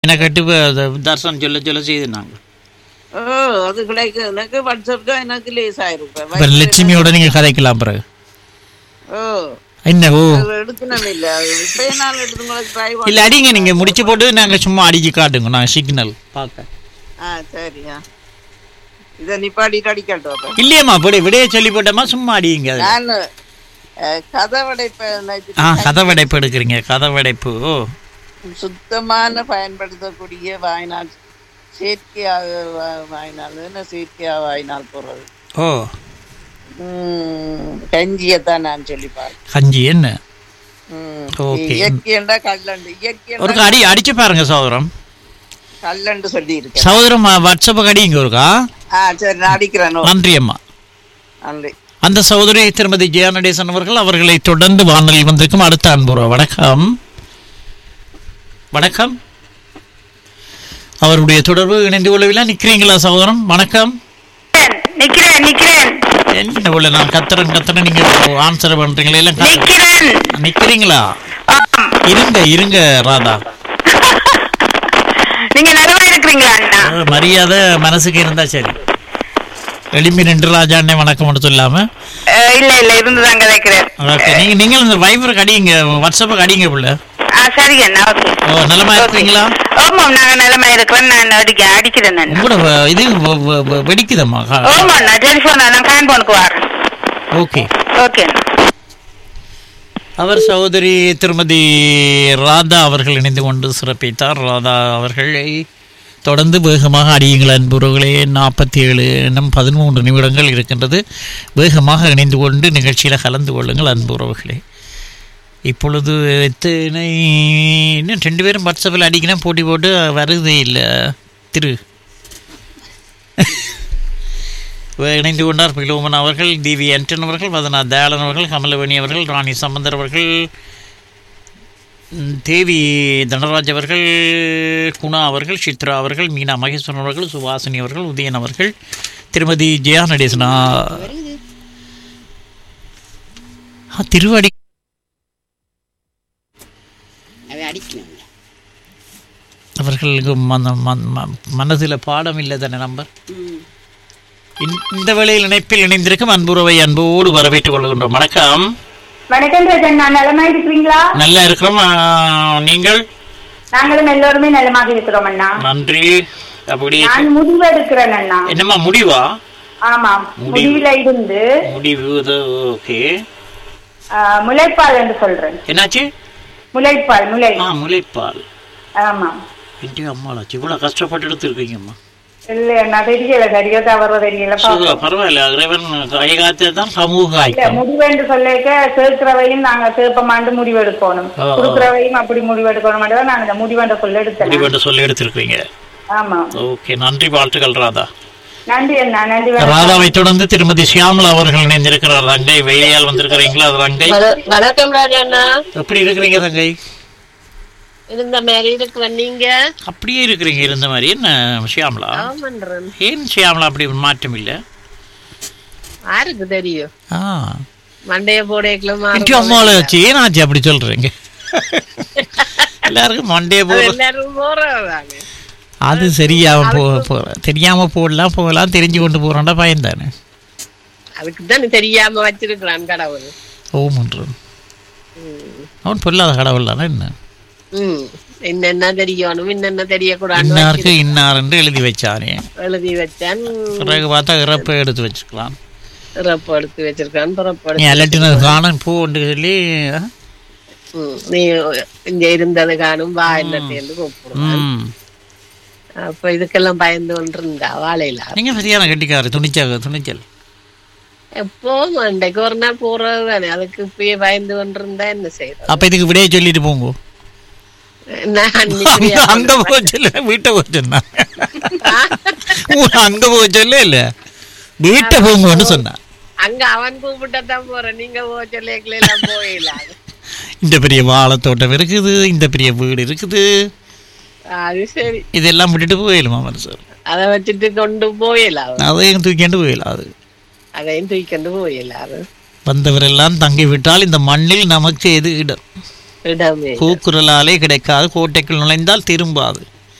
என்ன கட்டு தர்சனம் சொல்ல சொல்ல செய்து நாங்கள் ஓ அது கிடைக்கும் எனக்கு வாட்ஸ்அப்ல எனக்கு லேஸ் இப்போ ஆயிருப்பேன் லட்சுமியோட நீங்கள் கதைக்கலாம் பிறகு ஓ என்ன ஓ அது எடுக்கணும் இல்ல இப்ப நான் எடுத்து உங்களுக்கு ட்ரை இல்லை அடிங்க நீங்கள் முடிச்சு போட்டு நாங்கள் சும்மா அடிச்சு காட்டுங்க நான் சிக்னல் பார்க்க ஆ சரியா இதை நிப்பாட்டிட்டு அடிக்கட்டும் அப்ப. இல்லையம்மா விட விடைய சொல்லி போட்டோமா சும்மா அடிங்க அது. நான் அஹ், கதை வடைப்ப ஆ கதை வடைப்பு எடுக்கிறீங்க கதை வடைப்பு ஓ சுத்தமான பயன்படுத்தக்கூடிய வாய்நாள் செயற்கையாக வா- வாய்நாள் என்ன செயற்கையா வாய்நாள் போடுறது ஓ ம், கஞ்சியத்தான் நான் சொல்லி பார்த்தேன் கஞ்சி என்ன ம், Okay. இயற்கையண்டா கல்லண்டு ஒரு இயற்கையண்டா அடி அடிச்சு பாருங்க சகோதரம் கல்லண்டு சொல்லி இருக்கேன் சகோதரம் வாட்ஸ்அப்புக்கு அடிங்க ஒருக்கா ஆ சரி நான் அடிக்கிறேன் நோ. நன்றி அம்மா நன்றி அந்த சகோதரி திருமதி ஜெயா நடேசன் அவர்கள் அவர்களை தொடர்ந்து வானொலியில் வந்திருக்கும் அடுத்த அன்புறவு வணக்கம் வணக்கம் அவருடைய தொடர்பு இணைந்து கொள்ளவில்லை நிக்கிறீங்களா சகோதரம் வணக்கம் நிக்கிறேன் நிக்கிறேன் என்ன உள்ள நான் கத்துறேன் கத்துறேன் நீங்க ஆன்சர் பண்றீங்களா எல்லாம் கத்து- நிக்கிறேன் நிக்கிறீங்களா ஆம். இருங்க இருங்க ராதா நீங்க நலமா இருக்கிறீங்களா அண்ணா அஹ், மரியாதை மனசுக்கு இருந்தா சரி எளிமை நின்று ராஜா அண்ணே வணக்கம் சொல்லாம அஹ், இல்ல இல்ல இருந்துதான் கதைக்கிறேன் ஓகே நீங்க நீங்கள் இந்த வைபருக்கு அடிங்க வாட்ஸ்அப்புக்கு அடிங்க பிள்ளை ஆ சரி அண்ணா ஓகே ஓ நலமா இருக்கிறீங்களா ஆமாம் நாங்க நலமா இருக்கிறோம் நான் அடிக்க அடிக்கிறேன் அண்ணா உங்களோட வ- இது வ- வ- வ- வெடிக்குதம்மா கா- ஆமா அண்ணா டெலிஃபோன் நான் ஃபேன் போனுக்கு வரேன் ஓகே ஓகே அண்ணா அவர் சகோதரி திருமதி ராதா அவர்கள் இணைந்து கொண்டு சிறப்பித்தார் ராதா அவர்களை தொடர்ந்து வேகமாக அடியுங்கள் அன்புறவுகளே நாற்பத்தி ஏழு இன்னும் பதிமூன்று நிமிடங்கள் இருக்கின்றது வேகமாக இணைந்து கொண்டு நிகழ்ச்சியில் கலந்து கொள்ளுங்கள் அன்புறவுகளே இப்பொழுது எத்தனை இன்னும் ரெண்டு பேரும் வாட்ஸ்அப்பில் அடிக்கணும் போட்டி போட்டு வருதே இல்லை திரு இணைந்து கொண்டார் பிலோமன் அவர்கள் டிவி ஆண்டன் அவர்கள் வதனா தயாளன் அவர்கள் கமலவேணி அவர்கள் ராணி சம்பந்தர் அவர்கள் ம், தேவி தனராஜ் அவர்கள் குணா அவர்கள் சித்ரா அவர்கள் மீனா மகேஸ்வரன் அவர்கள் சுவாசினி அவர்கள் உதயன் அவர்கள் திருமதி ஜெயா நடேசனா ஆ, திருவடி அவன் அடிக்கணும் அவர்களுக்கு மன மனதில் பாடம் இல்லை தானே நம்பர் இந்த- இந்த வேளையில் இணைப்பில் இணைந்திருக்கும் அன்புறவை அன்போடு வரவேற்றுக் கொள்கின்றோம் வணக்கம் வணக்கம் ராஜன் நான் நலமா இருக்கிறீங்களா நல்லா இருக்கிறோம் ஆ, நீங்கள் நாங்களும் எல்லோருமே நலமாக இருக்கிறோம் அண்ணா நன்றி அப்படி நான் முடிவு எடுக்கிறேன் அண்ணா என்னம்மா முடிவா ஆமாம் முடிவு. முடிவுல இருந்து முடிவு ஓகே ஆஹ், முளைப்பால் என்று சொல்றேன் என்னாச்சு முளைப்பால் முளை ஆ முளைப்பால் ஆமாம் இன்றைய அம்மாளாச்சு இவ்வளோ கஷ்டப்பட்டு எடுத்துருக்கீங்கம்மா இல்ல அண்ணா தெரியல சரியா தவறு தெரியல சரி, பாப்போம். பரவாயில்ல இறைவன் கைகாத்தே தான் சமூக இல்ல ஆய்க்கம் முடிவென்று சொல்லிக்க சேர்க்கிறவையும் நாங்க சேர்ப்பமாண்டு முடிவெடுக்கணும் ஆ, ஆ. கொடுக்கிறவையும் அப்படி முடிவெடுக்கணும் தான் நாங்க இந்த முடிவென்ற சொல்ல எடுத்தேன் முடிவென்று சொல்லி எடுத்திருக்கீங்க ஆமா ஓகே நன்றி வாழ்த்துக்கள் ராதா நன்றி அண்ணா நன்றி வணக்கம். ராதாவை தொடர்ந்து திருமதி ஷியாமலா அவர்கள் இணைந்திருக்கிறார் ரங்கை வெயிலையால் வந்திருக்கிறீங்களா அது ரங்கை வணக்கம் ராஜாண்ணா எப்படி இருக்கிறீங்க தங்கை இருந்த மாதிரி இருக்கிறேன் நீங்க அப்படியே இருக்கிறீங்க இருந்த மாதிரி என்ன ஷியாமலா ஆமன்றேன் ஏன் ஷியாமலா அப்படி ஒரு மாற்றம் இல்லை யாருக்கு தெரியும் ஆ மண்டைய போடைக்குள்ள இன்றைய அம்மாவில் வச்சு ஏனாச்சு அப்படி சொல்றீங்க எல்லாருக்கும் மண்டே போ எல்லாரும் போறதாங்க அது சரியாம போ போ- தெரியாம போடலாம் போகலாம் தெரிஞ்சு கொண்டு போறோம்டா பயம் தானே அதுக்கு தான் தெரியாம வச்சிருக்கிறான் கடவுள் ஓமன்றான் அவன் பொல்லாத கடவுள் தானே என்ன ம் என்னென்ன தெரியணும் என்னென்ன தெரியக்கூடாது இன்னாருக்கு இன்னார் எழுதி வச்சானே எழுதி வச்சான் பிறகு பார்த்தா இறப்பை எடுத்து வச்சுக்கலாம் பிறப்பு எடுத்து வச்சிருக்கான் பிறப்பு நீ எடுத்து அலட்டினது காணும் போன்னு சொல்லி ம், நீ இங்க இருந்தது காணும் வா என்னத்தேன்னு கூப்பிடுவான் ம் அப்ப இதுக்கெல்லாம் பயந்து கொண்டு இருந்தா வாழையில நீங்க சரியான கட்டிக்காரு துணிச்சல் துணிச்சல் எப்போ மண்டைக்கு ஒரு நாள் போறது தானே அதுக்கு இப்பயே பயந்து கொண்டு இருந்தா என்ன செய்யறது அப்ப இதுக்கு விடையே சொல்லிட்டு போங்க நான் அங்க இப்படியா அங்க போக சொல்ல வீட்டை போக சொன்னா அங்க போக சொல்ல இல்ல வீட்டை போங்கன்னு சொன்னா அங்க அவன் கூப்பிட்டதான் போறேன் நீங்க போக சொல்லிக்கல எல்லாம் போயிடலாம் இந்த பெரிய வாழைத்தோட்டம் இருக்குது இந்த பெரிய வீடு இருக்குது அது சரி இதெல்லாம் விட்டுட்டு போயிடலாமா மனுஷன் அதை வச்சுட்டு கொண்டு போயிடலாம் அதையும் தூக்கிண்டு போயிடலாம் அது அதையும் தூக்கிண்டு போயிடலாம் வந்தவரெல்லாம் தங்கி விட்டால் இந்த மண்ணில் நமக்கு எது இடம் இடமே கூக்குரலாலே கிடைக்காது கோட்டைக்குள் நுழைந்தால் திரும்பாது